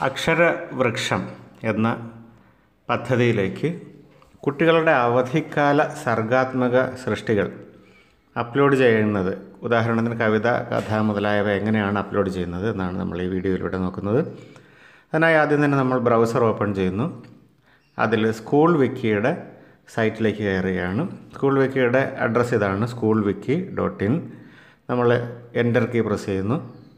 അക്ഷരവൃക്ഷം എന്ന പദ്ധതിയിലേക്ക് കുട്ടികളുടെ അവധിക്കാല സർഗാത്മക സൃഷ്ടികൾ അപ്ലോഡ് ചെയ്യുന്നത് ഉദാഹരണത്തിന് കവിത കഥ മുതലായവ എങ്ങനെയാണ് അപ്ലോഡ് ചെയ്യുന്നത് എന്നാണ് നമ്മൾ ഈ വീഡിയോയിലൂടെ നോക്കുന്നത് അതിനായി ആദ്യം തന്നെ നമ്മൾ ബ്രൗസർ ഓപ്പൺ ചെയ്യുന്നു അതിൽ സ്കൂൾ വിക്കിയുടെ സൈറ്റിലേക്ക് കയറുകയാണ് സ്കൂൾ വിക്കിയുടെ അഡ്രസ്സ് ഇതാണ് സ്കൂൾ വിക്കി ഡോട്ട് ഇൻ നമ്മൾ എൻ്റർ കീ പ്രസ് ചെയ്യുന്നു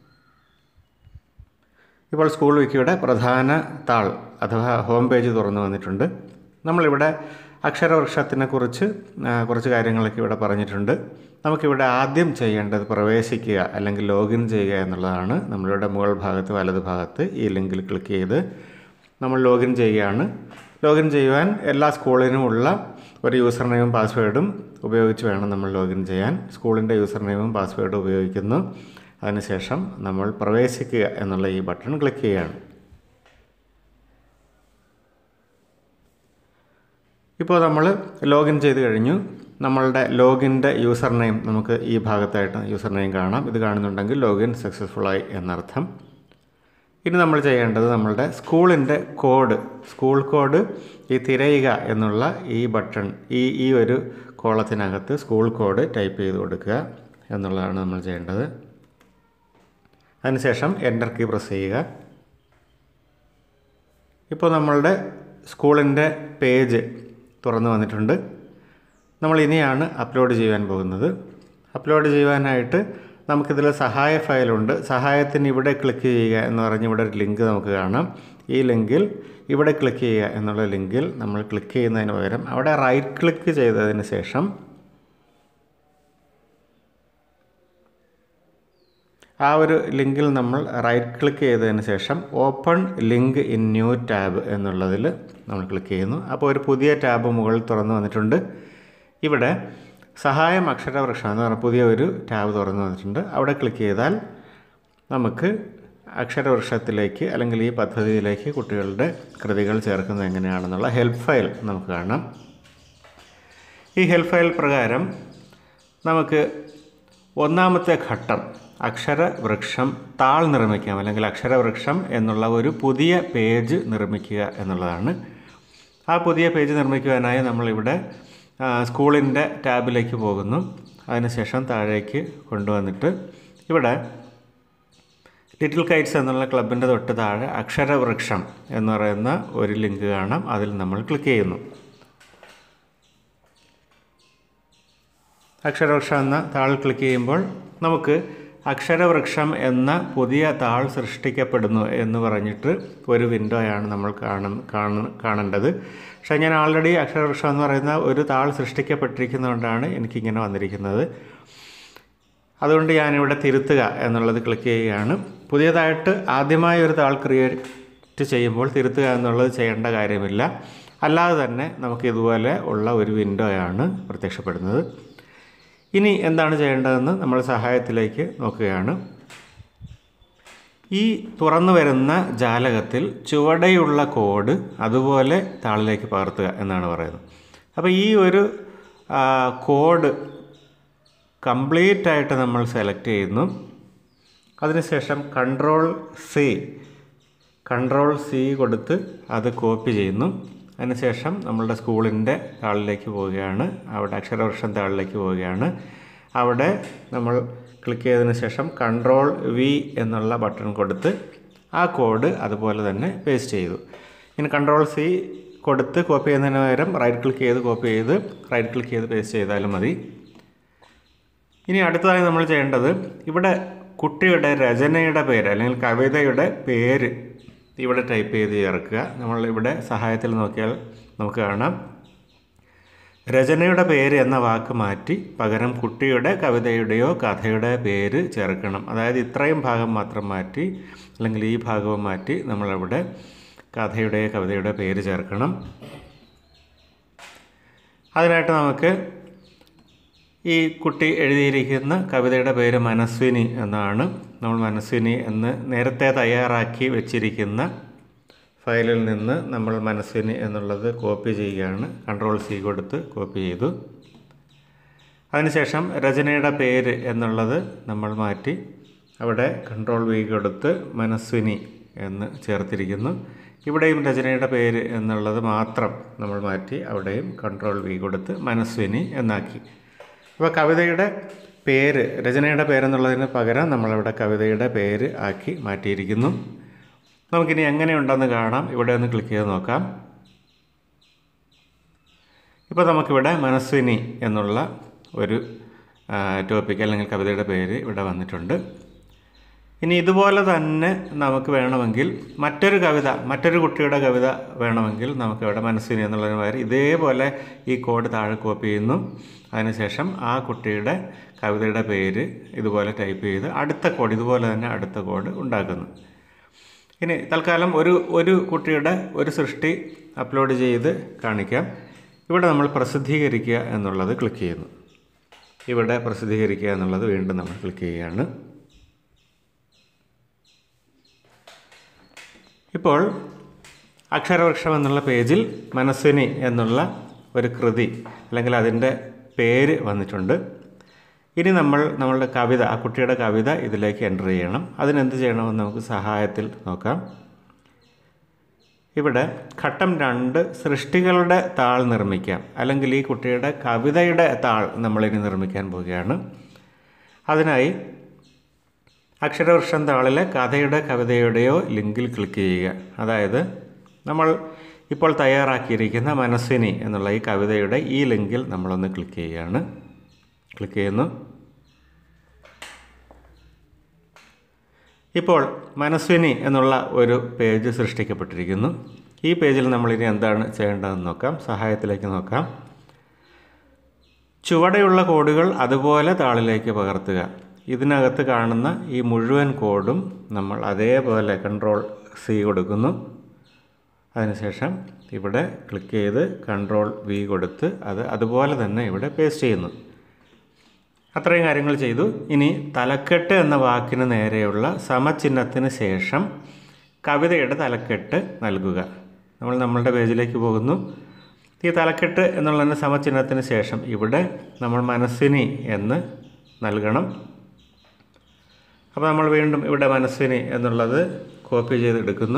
ഇപ്പോൾ സ്കൂൾ വിക്കിയുടെ പ്രധാന താൾ അഥവാ ഹോം പേജ് തുറന്നു വന്നിട്ടുണ്ട് നമ്മളിവിടെ അക്ഷരവൃക്ഷത്തിനെ കുറിച്ച് ആ, കുറച്ച് കാര്യങ്ങളൊക്കെ ഇവിടെ പറഞ്ഞിട്ടുണ്ട് നമുക്കിവിടെ ആദ്യം ചെയ്യേണ്ടത് പ്രവേശിക്കുക അല്ലെങ്കിൽ ലോഗിൻ ചെയ്യുക എന്നുള്ളതാണ് നമ്മളിവിടെ മുകൾ ഭാഗത്ത് വലത് ഭാഗത്ത് ഈ ലിങ്കിൽ ക്ലിക്ക് ചെയ്ത് നമ്മൾ ലോഗിൻ ചെയ്യുകയാണ് ലോഗിൻ ചെയ്യുവാൻ എല്ലാ സ്കൂളിനുമുള്ള ഒരു യൂസർ നെയിമും പാസ്വേഡും ഉപയോഗിച്ച് വേണം നമ്മൾ ലോഗിൻ ചെയ്യാൻ സ്കൂളിൻ്റെ യൂസർ നെയിമും പാസ്വേഡും ഉപയോഗിക്കുന്നു അതിനുശേഷം നമ്മൾ പ്രവേശിക്കുക എന്നുള്ള ഈ ബട്ടൺ ക്ലിക്ക് ചെയ്യുകയാണ് ഇപ്പോൾ നമ്മൾ ലോഗിൻ ചെയ്ത് കഴിഞ്ഞു നമ്മളുടെ ലോഗിൻ്റെ യൂസർ നെയിം നമുക്ക് ഈ ഭാഗത്തായിട്ട് യൂസർ നെയിം കാണാം ഇത് കാണുന്നുണ്ടെങ്കിൽ ലോഗിൻ സക്സസ്ഫുള്ളായി എന്നർത്ഥം ഇനി നമ്മൾ ചെയ്യേണ്ടത് നമ്മളുടെ സ്കൂളിൻ്റെ കോഡ് സ്കൂൾ കോഡ് ഈ തിരയുക എന്നുള്ള ഈ ബട്ടൺ ഈ ഈ ഒരു കോളത്തിനകത്ത് സ്കൂൾ കോഡ് ടൈപ്പ് ചെയ്ത് കൊടുക്കുക എന്നുള്ളതാണ് നമ്മൾ ചെയ്യേണ്ടത് അതിനുശേഷം എൻ്റർ കീ പ്രസ് ചെയ്യുക ഇപ്പോൾ നമ്മളുടെ സ്കൂളിൻ്റെ പേജ് തുറന്നു വന്നിട്ടുണ്ട് നമ്മൾ ഇനിയാണ് അപ്ലോഡ് ചെയ്യാൻ പോകുന്നത് അപ്ലോഡ് ചെയ്യുവാനായിട്ട് നമുക്കിതിൽ സഹായ ഫയലുണ്ട് സഹായത്തിന് ഇവിടെ ക്ലിക്ക് ചെയ്യുക എന്ന് പറഞ്ഞ് ഇവിടെ ഒരു ലിങ്ക് നമുക്ക് കാണാം ഈ ലിങ്കിൽ ഇവിടെ ക്ലിക്ക് ചെയ്യുക എന്നുള്ള ലിങ്കിൽ നമ്മൾ ക്ലിക്ക് ചെയ്യുന്നതിന് പകരം അവിടെ റൈറ്റ് ക്ലിക്ക് ചെയ്തതിന് ശേഷം ആ ഒരു ലിങ്കിൽ നമ്മൾ റൈറ്റ് ക്ലിക്ക് ചെയ്തതിന് ശേഷം open link in new tab എന്നുള്ളതിൽ നമ്മൾ ക്ലിക്ക് ചെയ്യുന്നു അപ്പോൾ ഒരു പുതിയ ടാബ് മുകളിൽ തുറന്നു വന്നിട്ടുണ്ട് ഇവിടെ സഹായം അക്ഷരവൃക്ഷം എന്ന് പറഞ്ഞ പുതിയ ഒരു ടാബ് തുറന്നു വന്നിട്ടുണ്ട് അവിടെ ക്ലിക്ക് ചെയ്താൽ നമുക്ക് അക്ഷരവൃക്ഷത്തിലേക്ക് അല്ലെങ്കിൽ ഈ പദ്ധതിയിലേക്ക് കുട്ടികളുടെ കൃതികൾ ചേർക്കുന്നത് എങ്ങനെയാണെന്നുള്ള ഹെൽപ്പ് ഫയൽ നമുക്ക് കാണാം ഈ ഹെൽപ്പ് ഫയൽ പ്രകാരം നമുക്ക് ഒന്നാമത്തെ ഘട്ടം അക്ഷരവൃക്ഷം താൾ നിർമ്മിക്കാം അല്ലെങ്കിൽ അക്ഷരവൃക്ഷം എന്നുള്ള ഒരു പുതിയ പേജ് നിർമ്മിക്കുക എന്നുള്ളതാണ് ആ പുതിയ പേജ് നിർമ്മിക്കുവാനായി നമ്മളിവിടെ ആ, സ്കൂളിൻ്റെ ടാബിലേക്ക് പോകുന്നു അതിനുശേഷം താഴേക്ക് കൊണ്ടുവന്നിട്ട് ഇവിടെ ലിറ്റിൽ കൈറ്റ്സ് എന്നുള്ള ക്ലബിൻ്റെ തൊട്ട് താഴെ അക്ഷരവൃക്ഷം എന്ന് പറയുന്ന ഒരു ലിങ്ക് കാണാം അതിൽ നമ്മൾ ക്ലിക്ക് ചെയ്യുന്നു അക്ഷരവൃക്ഷം എന്ന താൾ ക്ലിക്ക് ചെയ്യുമ്പോൾ നമുക്ക് അക്ഷരവൃക്ഷം എന്ന പുതിയ താൾ സൃഷ്ടിക്കപ്പെടുന്നു എന്ന് പറഞ്ഞിട്ട് ഒരു വിൻഡോയാണ് നമ്മൾ കാണും കാണ- കാണേണ്ടത് പക്ഷേ ഞാൻ ആൾറെഡി അക്ഷരവൃക്ഷം എന്ന് പറയുന്ന ഒരു താൾ സൃഷ്ടിക്കപ്പെട്ടിരിക്കുന്നതുകൊണ്ടാണ് എനിക്കിങ്ങനെ വന്നിരിക്കുന്നത് അതുകൊണ്ട് ഞാനിവിടെ തിരുത്തുക എന്നുള്ളത് ക്ലിക്ക് ചെയ്യുകയാണ് പുതിയതായിട്ട് ആദ്യമായി ഒരു താൾ ക്രിയേറ്റ് ചെയ്യുമ്പോൾ തിരുത്തുക എന്നുള്ളത് ചെയ്യേണ്ട കാര്യമില്ല അല്ലാതെ തന്നെ നമുക്ക് ഇതുപോലെ ഉള്ള ഒരു വിൻഡോയാണ് പ്രത്യക്ഷപ്പെടുന്നത് ഇനി എന്താണ് ചെയ്യേണ്ടതെന്ന് നമ്മൾ സഹായത്തിലേക്ക് നോക്കുകയാണ് ഈ തുറന്നു വരുന്ന ജാലകത്തിൽ ചുവടെയുള്ള കോഡ് അതുപോലെ താളിലേക്ക് പകർത്തുക എന്നാണ് പറയുന്നത് അപ്പോൾ ഈ ഒരു ആ, കോഡ് കംപ്ലീറ്റ് ആയിട്ട് നമ്മൾ സെലക്ട് ചെയ്യുന്നു അതിനുശേഷം കൺട്രോൾ സി കൺട്രോൾ സി കൊടുത്ത് അത് കോപ്പി ചെയ്യുന്നു അതിനുശേഷം നമ്മളുടെ സ്കൂളിൻ്റെ താളിലേക്ക് പോവുകയാണ് അവിടെ അക്ഷരവൃക്ഷം താളിലേക്ക് പോവുകയാണ് അവിടെ നമ്മൾ ക്ലിക്ക് ചെയ്തതിന് ശേഷം കൺട്രോൾ വി എന്നുള്ള ബട്ടൺ കൊടുത്ത് ആ കോഡ് അതുപോലെ തന്നെ പേസ്റ്റ് ചെയ്തു ഇനി കൺട്രോൾ സി കൊടുത്ത് കോപ്പി ചെയ്യുന്നതിന് പകരം റൈറ്റ് ക്ലിക്ക് ചെയ്ത് കോപ്പി ചെയ്ത് റൈറ്റ് ക്ലിക്ക് ചെയ്ത് പേസ്റ്റ് ചെയ്താലും മതി ഇനി അടുത്തതായി നമ്മൾ ചെയ്യേണ്ടത് ഇവിടെ കുട്ടിയുടെ രചനയുടെ പേര് അല്ലെങ്കിൽ കവിതയുടെ പേര് ഇവിടെ ടൈപ്പ് ചെയ്ത് ചേർക്കുക നമ്മൾ ഇവിടെ സഹായത്തിൽ നോക്കിയാൽ നമുക്ക് കാണാം രചനയുടെ പേര് എന്ന വാക്ക് മാറ്റി പകരം കുട്ടിയുടെ കവിതയുടെയോ കഥയുടെ പേര് ചേർക്കണം അതായത് ഇത്രയും ഭാഗം മാത്രം മാറ്റി അല്ലെങ്കിൽ ഈ ഭാഗവും മാറ്റി നമ്മളിവിടെ കഥയുടെ കവിതയുടെ പേര് ചേർക്കണം അതിനായിട്ട് നമുക്ക് ഈ കുട്ടി എഴുതിയിരിക്കുന്ന കവിതയുടെ പേര് മനസ്വിനി എന്നാണ് നമ്മൾ മനസ്വിനി എന്ന് നേരത്തെ തയ്യാറാക്കി വെച്ചിരിക്കുന്ന ഫയലിൽ നിന്ന് നമ്മൾ മനസ്വിനി എന്നുള്ളത് കോപ്പി ചെയ്യുകയാണ് കൺട്രോൾ സി കൊടുത്ത് കോപ്പി ചെയ്തു അതിനുശേഷം രചനയുടെ പേര് എന്നുള്ളത് നമ്മൾ മാറ്റി അവിടെ കൺട്രോൾ വി കൊടുത്ത് മനസ്വിനി എന്ന് ചേർത്തിരിക്കുന്നു ഇവിടെയും രചനയുടെ പേര് എന്നുള്ളത് മാത്രം നമ്മൾ മാറ്റി അവിടെയും കൺട്രോൾ വി കൊടുത്ത് മനസ്വിനി എന്നാക്കി അപ്പോൾ കവിതയുടെ പേര് രചനയുടെ പേരെന്നുള്ളതിന് പകരം നമ്മളവിടെ കവിതയുടെ പേര് ആക്കി മാറ്റിയിരിക്കുന്നു നമുക്കിനി എങ്ങനെയുണ്ടെന്ന് കാണാം ഇവിടെ ഒന്ന് ക്ലിക്ക് ചെയ്ത് നോക്കാം ഇപ്പോൾ നമുക്കിവിടെ മനസ്വിനി എന്നുള്ള ഒരു ടോപ്പിക് അല്ലെങ്കിൽ കവിതയുടെ പേര് ഇവിടെ വന്നിട്ടുണ്ട് ഇനി ഇതുപോലെ തന്നെ നമുക്ക് വേണമെങ്കിൽ മറ്റൊരു കവിത മറ്റൊരു കുട്ടിയുടെ കവിത വേണമെങ്കിൽ നമുക്ക് ഇവിടെ മനസ്സിന് എന്നുള്ളതിന് പകരം ഇതേപോലെ ഈ കോഡ് താഴെ കോപ്പി ചെയ്യുന്നു അതിനുശേഷം ആ കുട്ടിയുടെ കവിതയുടെ പേര് ഇതുപോലെ ടൈപ്പ് ചെയ്ത് അടുത്ത കോഡ് ഇതുപോലെ തന്നെ അടുത്ത കോഡ് ഉണ്ടാക്കുന്നു ഇനി തൽക്കാലം ഒരു ഒരു കുട്ടിയുടെ ഒരു സൃഷ്ടി അപ്ലോഡ് ചെയ്ത് കാണിക്കാം ഇവിടെ നമ്മൾ പ്രസിദ്ധീകരിക്കുക എന്നുള്ളത് ക്ലിക്ക് ചെയ്യുന്നു ഇവിടെ പ്രസിദ്ധീകരിക്കുക എന്നുള്ളത് വീണ്ടും നമ്മൾ ക്ലിക്ക് ചെയ്യുകയാണ് ഇപ്പോൾ അക്ഷരവൃക്ഷം എന്നുള്ള പേജിൽ മനസ്സിനി എന്നുള്ള ഒരു കൃതി അല്ലെങ്കിൽ അതിൻ്റെ പേര് വന്നിട്ടുണ്ട് ഇനി നമ്മൾ നമ്മളുടെ കവിത ആ കുട്ടിയുടെ കവിത ഇതിലേക്ക് എൻ്റർ ചെയ്യണം അതിനെന്ത് ചെയ്യണമെന്ന് നമുക്ക് സഹായത്തിൽ നോക്കാം ഇവിടെ ഘട്ടം രണ്ട് സൃഷ്ടികളുടെ താൾ നിർമ്മിക്കാം അല്ലെങ്കിൽ ഈ കുട്ടിയുടെ കവിതയുടെ താൾ നമ്മളിനി നിർമ്മിക്കാൻ പോവുകയാണ് അതിനായി അക്ഷരവൃക്ഷം താളിലെ കഥയുടെ കവിതയുടെയോ ലിങ്കിൽ ക്ലിക്ക് ചെയ്യുക അതായത് നമ്മൾ ഇപ്പോൾ തയ്യാറാക്കിയിരിക്കുന്ന മനസ്സിനി എന്നുള്ള ഈ കവിതയുടെ ഈ ലിങ്കിൽ നമ്മളൊന്ന് ക്ലിക്ക് ചെയ്യുകയാണ് ക്ലിക്ക് ചെയ്യുന്നു ഇപ്പോൾ മനസ്വിനി എന്നുള്ള ഒരു പേജ് സൃഷ്ടിക്കപ്പെട്ടിരിക്കുന്നു ഈ പേജിൽ നമ്മളിനി എന്താണ് ചെയ്യേണ്ടതെന്ന് നോക്കാം സഹായത്തിലേക്ക് നോക്കാം ചുവടെയുള്ള കോഡുകൾ അതുപോലെ താളിലേക്ക് പകർത്തുക ഇതിനകത്ത് കാണുന്ന ഈ മുഴുവൻ കോഡും നമ്മൾ അതേപോലെ കൺട്രോൾ സി കൊടുക്കുന്നു അതിനുശേഷം ഇവിടെ ക്ലിക്ക് ചെയ്ത് കൺട്രോൾ വി കൊടുത്ത് അത് അതുപോലെ തന്നെ ഇവിടെ പേസ്റ്റ് ചെയ്യുന്നു അത്രയും കാര്യങ്ങൾ ചെയ്തു ഇനി തലക്കെട്ട് എന്ന വാക്കിന് നേരെയുള്ള സമചിഹ്നത്തിന് ശേഷം കവിതയുടെ തലക്കെട്ട് നൽകുക നമ്മൾ നമ്മളുടെ പേജിലേക്ക് പോകുന്നു ഈ തലക്കെട്ട് എന്നുള്ളതിന് സമചിഹ്നത്തിന് ശേഷം ഇവിടെ നമ്മൾ മനസ്സിനി എന്ന് നൽകണം അപ്പോൾ നമ്മൾ വീണ്ടും ഇവിടെ മനസ്സിനി എന്നുള്ളത് കോപ്പി ചെയ്തെടുക്കുന്നു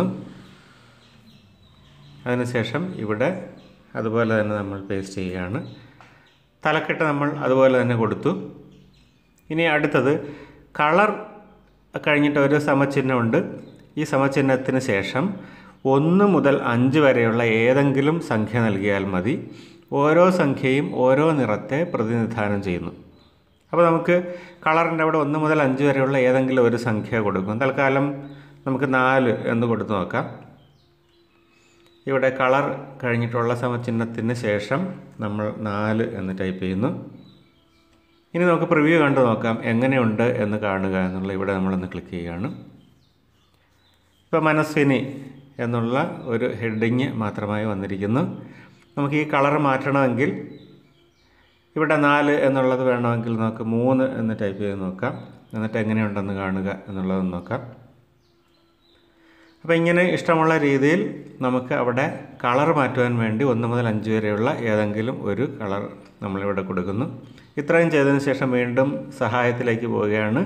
അതിനുശേഷം ഇവിടെ അതുപോലെ തന്നെ നമ്മൾ പേസ്റ്റ് ചെയ്യുകയാണ് തലക്കെട്ട് നമ്മൾ അതുപോലെ തന്നെ കൊടുത്തു ഇനി അടുത്തത് കളർ കഴിഞ്ഞിട്ട് ഒരു സമചിഹ്നമുണ്ട് ഈ സമചിഹ്നത്തിന് ശേഷം ഒന്ന് മുതൽ അഞ്ച് വരെയുള്ള ഏതെങ്കിലും സംഖ്യ നൽകിയാൽ മതി ഓരോ സംഖ്യയും ഓരോ നിറത്തെ പ്രതിനിധാനം ചെയ്യുന്നു അപ്പോൾ നമുക്ക് കളറിൻ്റെ അവിടെ ഒന്ന് മുതൽ അഞ്ച് വരെയുള്ള ഏതെങ്കിലും ഒരു സംഖ്യ കൊടുക്കും തൽക്കാലം നമുക്ക് നാല് എന്ന് കൊടുത്തു നോക്കാം ഇവിടെ കളർ കഴിഞ്ഞിട്ടുള്ള സമചിഹ്നത്തിന് ശേഷം നമ്മൾ നാല് എന്ന് ടൈപ്പ് ചെയ്യുന്നു ഇനി നമുക്ക് പ്രിവ്യൂ കണ്ടു നോക്കാം എങ്ങനെയുണ്ട് എന്ന് കാണുക എന്നുള്ള ഇവിടെ നമ്മളൊന്ന് ക്ലിക്ക് ചെയ്യുകയാണ് ഇപ്പോൾ മനസ്വിനി എന്നുള്ള ഒരു ഹെഡിങ് മാത്രമായി വന്നിരിക്കുന്നു നമുക്ക് ഈ കളർ മാറ്റണമെങ്കിൽ ഇവിടെ നാല് എന്നുള്ളത് വേണമെങ്കിൽ നമുക്ക് മൂന്ന് എന്ന് ടൈപ്പ് ചെയ്ത് നോക്കാം എന്നിട്ട് എങ്ങനെയുണ്ടെന്ന് കാണുക എന്നുള്ളത് നോക്കാം അപ്പോൾ ഇങ്ങനെ ഇഷ്ടമുള്ള രീതിയിൽ നമുക്ക് അവിടെ കളർ മാറ്റുവാൻ വേണ്ടി ഒന്ന് മുതൽ അഞ്ച് വരെയുള്ള ഏതെങ്കിലും ഒരു കളർ നമ്മളിവിടെ കൊടുക്കുന്നു ഇത്രയും ചെയ്തതിന് ശേഷം വീണ്ടും സഹായത്തിലേക്ക് പോവുകയാണ്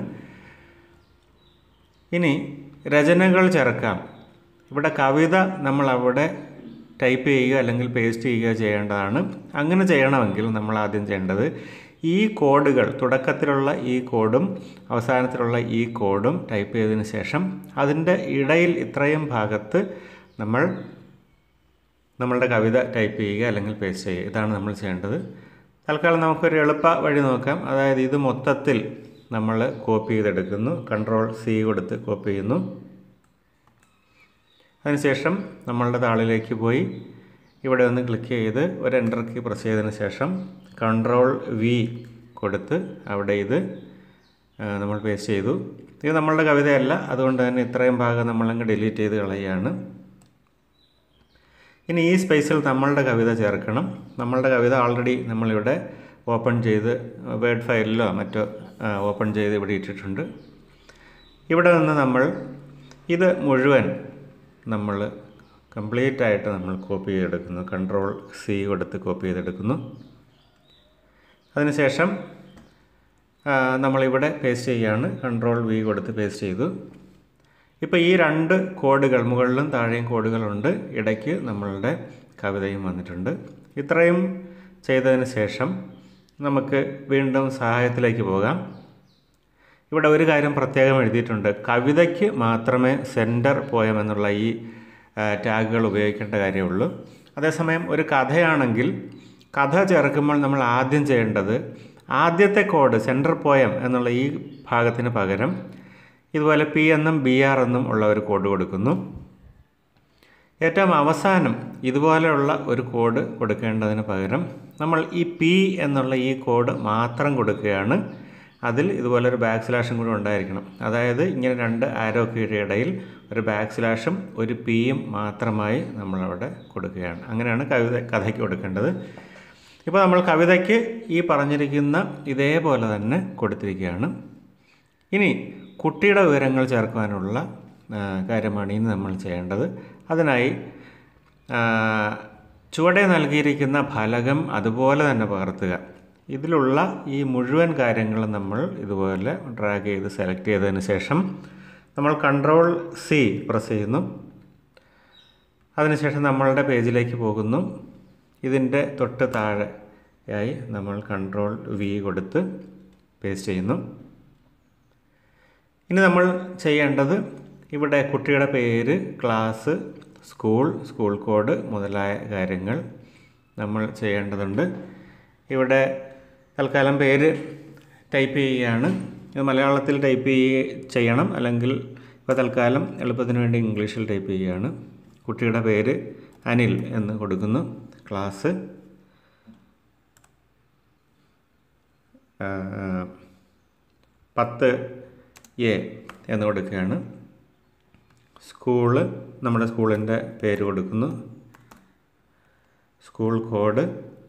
ഇനി രചനകൾ ചേർക്കാം ഇവിടെ കവിത നമ്മൾ അവിടെ ടൈപ്പ് ചെയ്യുക അല്ലെങ്കിൽ പേസ്റ്റ് ചെയ്യുക ചെയ്യേണ്ടതാണ് അങ്ങനെ ചെയ്യണമെങ്കിൽ നമ്മൾ ആദ്യം ചെയ്യേണ്ടത് ഈ കോഡുകൾ തുടക്കത്തിലുള്ള ഈ കോഡും അവസാനത്തിലുള്ള ഈ കോഡും ടൈപ്പ് ചെയ്തതിന് ശേഷം അതിൻ്റെ ഇടയിൽ ഇത്രയും ഭാഗത്ത് നമ്മൾ നമ്മളുടെ കവിത ടൈപ്പ് ചെയ്യുക അല്ലെങ്കിൽ പേസ്റ്റ് ചെയ്യുക ഇതാണ് നമ്മൾ ചെയ്യേണ്ടത് തൽക്കാലം നമുക്കൊരു എളുപ്പ വഴി നോക്കാം അതായത് ഇത് മൊത്തത്തിൽ നമ്മൾ കോപ്പി ചെയ്തെടുക്കുന്നു കൺട്രോൾ സി കൊടുത്ത് കോപ്പി ചെയ്യുന്നു അതിനുശേഷം നമ്മളുടെ താളിലേക്ക് പോയി ഇവിടെ ഒന്ന് ക്ലിക്ക് ചെയ്ത് ഒരു എൻ്റർ കീ പ്രസ് ചെയ്തതിന് ശേഷം കൺട്രോൾ വി കൊടുത്ത് അവിടെ ഇത് നമ്മൾ പേസ്റ്റ് ചെയ്തു ഇത് നമ്മളുടെ കവിതയല്ല അതുകൊണ്ട് തന്നെ ഇത്രയും ഭാഗം നമ്മളങ്ങ് ഡിലീറ്റ് ചെയ്ത് കളയുകയാണ് ഇനി ഈ സ്പേസിൽ നമ്മളുടെ കവിത ചേർക്കണം നമ്മളുടെ കവിത ഓൾറെഡി നമ്മളിവിടെ ഓപ്പൺ ചെയ്ത് വേർഡ് ഫയലിലോ മറ്റോ ഓപ്പൺ ചെയ്ത് ഇവിടെ ഇട്ടിട്ടുണ്ട് ഇവിടെ നിന്ന് നമ്മൾ ഇത് മുഴുവൻ നമ്മൾ കംപ്ലീറ്റ് ആയിട്ട് നമ്മൾ കോപ്പി ചെയ്തെടുക്കുന്നു കൺട്രോൾ സി കൊടുത്ത് കോപ്പി ചെയ്തെടുക്കുന്നു അതിനുശേഷം നമ്മളിവിടെ പേസ്റ്റ് ചെയ്യുകയാണ് കൺട്രോൾ വി കൊടുത്ത് പേസ്റ്റ് ചെയ്തു ഇപ്പോൾ ഈ രണ്ട് കോഡുകൾ മുകളിലും താഴെയും കോഡുകളുണ്ട് ഇടയ്ക്ക് നമ്മളുടെ കവിതയും വന്നിട്ടുണ്ട് ഇത്രയും ചെയ്തതിന് ശേഷം നമുക്ക് വീണ്ടും സഹായത്തിലേക്ക് പോകാം ഇവിടെ ഒരു കാര്യം പ്രത്യേകം എഴുതിയിട്ടുണ്ട് കവിതയ്ക്ക് മാത്രമേ സെൻറ്റർ പോയം എന്നുള്ള ഈ ആ, ടാഗുകൾ ഉപയോഗിക്കേണ്ട കാര്യമുള്ളൂ അതേസമയം ഒരു കഥയാണെങ്കിൽ കഥ ചേർക്കുമ്പോൾ നമ്മൾ ആദ്യം ചെയ്യേണ്ടത് ആദ്യത്തെ കോഡ് സെൻറ്റർ പോയം എന്നുള്ള ഈ ഭാഗത്തിന് പകരം ഇതുപോലെ പി എന്നും ബി ആർ എന്നും ഉള്ള ഒരു കോഡ് കൊടുക്കുന്നു ഏറ്റവും അവസാനം ഇതുപോലെയുള്ള ഒരു കോഡ് കൊടുക്കേണ്ടതിന് പകരം നമ്മൾ ഈ പി എന്നുള്ള ഈ കോഡ് മാത്രം കൊടുക്കുകയാണ് അതിൽ ഇതുപോലെ ഒരു ബാക്ക് സ്ലാഷും കൂടി ഉണ്ടായിരിക്കണം അതായത് ഇങ്ങനെ രണ്ട് ആരോക്കിയുടെ ഇടയിൽ ഒരു ബാക്ക് സ്ലാഷും ഒരു പിയും മാത്രമായി നമ്മളവിടെ കൊടുക്കുകയാണ് അങ്ങനെയാണ് കവിത കഥയ്ക്ക് കൊടുക്കേണ്ടത് ഇപ്പോൾ നമ്മൾ കവിതയ്ക്ക് ഈ പറഞ്ഞിരിക്കുന്ന ഇതേപോലെ തന്നെ കൊടുത്തിരിക്കുകയാണ് ഇനി കുട്ടിയുടെ വിവരങ്ങൾ ചേർക്കുവാനുള്ള ആ, കാര്യമാണ് ഇനി നമ്മൾ ചെയ്യേണ്ടത് അതിനായി ആ, ചുവടെ നൽകിയിരിക്കുന്ന ഫലകം അതുപോലെ തന്നെ പകർത്തുക ഇതിലുള്ള ഈ മുഴുവൻ കാര്യങ്ങളും നമ്മൾ ഇതുപോലെ ഡ്രാഗ് ചെയ്ത് സെലക്ട് ചെയ്തതിന് ശേഷം നമ്മൾ കൺട്രോൾ സി പ്രസ് ചെയ്യുന്നു അതിനുശേഷം നമ്മളുടെ പേജിലേക്ക് പോകുന്നു ഇതിൻ്റെ തൊട്ട് താഴെയായി നമ്മൾ കൺട്രോൾ വി കൊടുത്ത് പേസ്റ്റ് ചെയ്യുന്നു ഇനി നമ്മൾ ചെയ്യേണ്ടത് ഇവിടെ കുട്ടിയുടെ പേര് ക്ലാസ് സ്കൂൾ സ്കൂൾ കോഡ് മുതലായ കാര്യങ്ങൾ നമ്മൾ ചെയ്യേണ്ടതുണ്ട് ഇവിടെ തൽക്കാലം പേര് ടൈപ്പ് ചെയ്യുകയാണ് ഇത് മലയാളത്തിൽ ടൈപ്പ് ചെയ്യണം അല്ലെങ്കിൽ ഇപ്പോൾ തൽക്കാലം എളുപ്പത്തിന് വേണ്ടി ഇംഗ്ലീഷിൽ ടൈപ്പ് ചെയ്യുകയാണ് കുട്ടിയുടെ പേര് അനിൽ എന്ന് കൊടുക്കുന്നു ക്ലാസ് ആ, പത്ത് എ എന്ന് കൊടുക്കുകയാണ് സ്കൂള് നമ്മുടെ സ്കൂളിൻ്റെ പേര് കൊടുക്കുന്നു സ്കൂൾ കോഡ്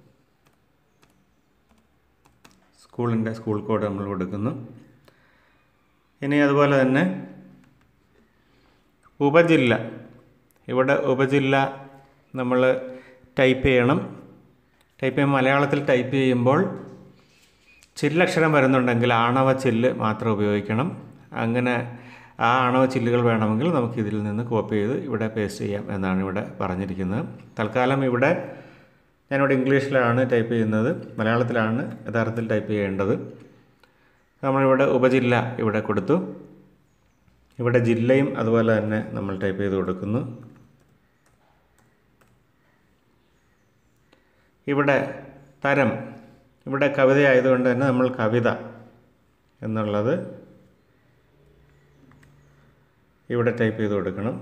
സ്കൂളിൻ്റെ സ്കൂൾ കോഡ് നമ്മൾ കൊടുക്കുന്നു ഇനി അതുപോലെ തന്നെ ഉപജില്ല ഇവിടെ ഉപജില്ല നമ്മൾ ടൈപ്പ് ചെയ്യണം ടൈപ്പ് ചെയ്യുമ്പോൾ മലയാളത്തിൽ ടൈപ്പ് ചെയ്യുമ്പോൾ ചില്ലക്ഷരം വരുന്നുണ്ടെങ്കിൽ ആണവ ചില്ല് മാത്രം ഉപയോഗിക്കണം അങ്ങനെ ആ ആണവ ചില്ലുകൾ വേണമെങ്കിൽ നമുക്ക് ഇതിൽ നിന്ന് കോപ്പി ചെയ്ത് ഇവിടെ പേസ്റ്റ് ചെയ്യാം എന്നാണ് ഇവിടെ പറഞ്ഞിരിക്കുന്നത് തൽക്കാലം ഇവിടെ ഞാനിവിടെ ഇംഗ്ലീഷിലാണ് ടൈപ്പ് ചെയ്യുന്നത് മലയാളത്തിലാണ് യഥാർത്ഥത്തിൽ ടൈപ്പ് ചെയ്യേണ്ടത് നമ്മളിവിടെ ഉപജില്ല ഇവിടെ കൊടുത്തു ഇവിടെ ജില്ലയും അതുപോലെ തന്നെ നമ്മൾ ടൈപ്പ് ചെയ്ത് കൊടുക്കുന്നു ഇവിടെ തരം ഇവിടെ കവിതയായതുകൊണ്ട് തന്നെ നമ്മൾ കവിത എന്നുള്ളത് ഇവിടെ ടൈപ്പ് ചെയ്ത് കൊടുക്കണം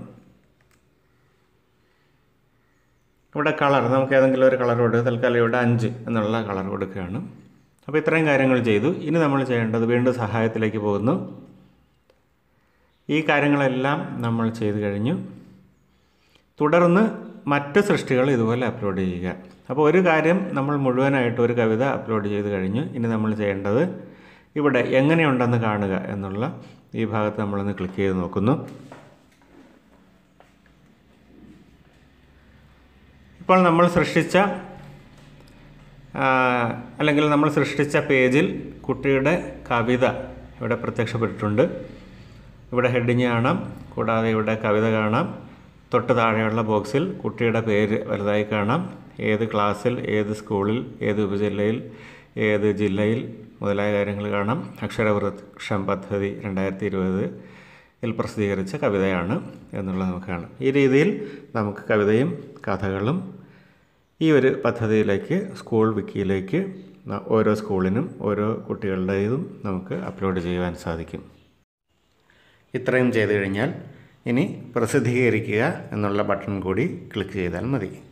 ഇവിടെ കളർ നമുക്ക് ഏതെങ്കിലും ഒരു കളർ കൊടുക്കുക തൽക്കാലം ഇവിടെ അഞ്ച് എന്നുള്ള കളർ കൊടുക്കുകയാണ് അപ്പോൾ ഇത്രയും കാര്യങ്ങൾ ചെയ്തു ഇനി നമ്മൾ ചെയ്യേണ്ടത് വീണ്ടും സഹായത്തിലേക്ക് പോകുന്നു ഈ കാര്യങ്ങളെല്ലാം നമ്മൾ ചെയ്തു കഴിഞ്ഞു തുടർന്ന് മറ്റ് സൃഷ്ടികൾ ഇതുപോലെ അപ്ലോഡ് ചെയ്യുക അപ്പോൾ ഒരു കാര്യം നമ്മൾ മുഴുവനായിട്ട് ഒരു കവിത അപ്ലോഡ് ചെയ്ത് കഴിഞ്ഞു ഇനി നമ്മൾ ചെയ്യേണ്ടത് ഇവിടെ എങ്ങനെയുണ്ടെന്ന് കാണുക എന്നുള്ള ഈ ഭാഗത്ത് നമ്മളൊന്ന് ക്ലിക്ക് ചെയ്ത് നോക്കുന്നു ഇപ്പോൾ നമ്മൾ സൃഷ്ടിച്ച ആ, അല്ലെങ്കിൽ നമ്മൾ സൃഷ്ടിച്ച പേജിൽ കുട്ടിയുടെ കവിത ഇവിടെ പ്രത്യക്ഷപ്പെട്ടിട്ടുണ്ട് ഇവിടെ ഹെഡിങ് കാണാം കൂടാതെ ഇവിടെ കവിത കാണാം തൊട്ട് താഴെയുള്ള ബോക്സിൽ കുട്ടിയുടെ പേര് വലുതായി കാണാം ഏത് ക്ലാസ്സിൽ ഏത് സ്കൂളിൽ ഏത് ഉപജില്ലയിൽ ഏത് ജില്ലയിൽ മുതലായ കാര്യങ്ങൾ കാണാം അക്ഷരവൃക്ഷം പദ്ധതി രണ്ടായിരത്തി ഇരുപത് ൽ പ്രസിദ്ധീകരിച്ച കവിതയാണ് എന്നുള്ളത് നമുക്ക് കാണാം ഈ രീതിയിൽ നമുക്ക് കവിതയും കഥകളും ഈ ഒരു പദ്ധതിയിലേക്ക് സ്കൂൾ വിക്കിയിലേക്ക് ന- ഓരോ സ്കൂളിനും ഓരോ കുട്ടികളുടേതും നമുക്ക് അപ്ലോഡ് ചെയ്യുവാൻ സാധിക്കും ഇത്രയും ചെയ്തു കഴിഞ്ഞാൽ ഇനി പ്രസിദ്ധീകരിക്കുക എന്നുള്ള ബട്ടൺ കൂടി ക്ലിക്ക് ചെയ്താൽ മതി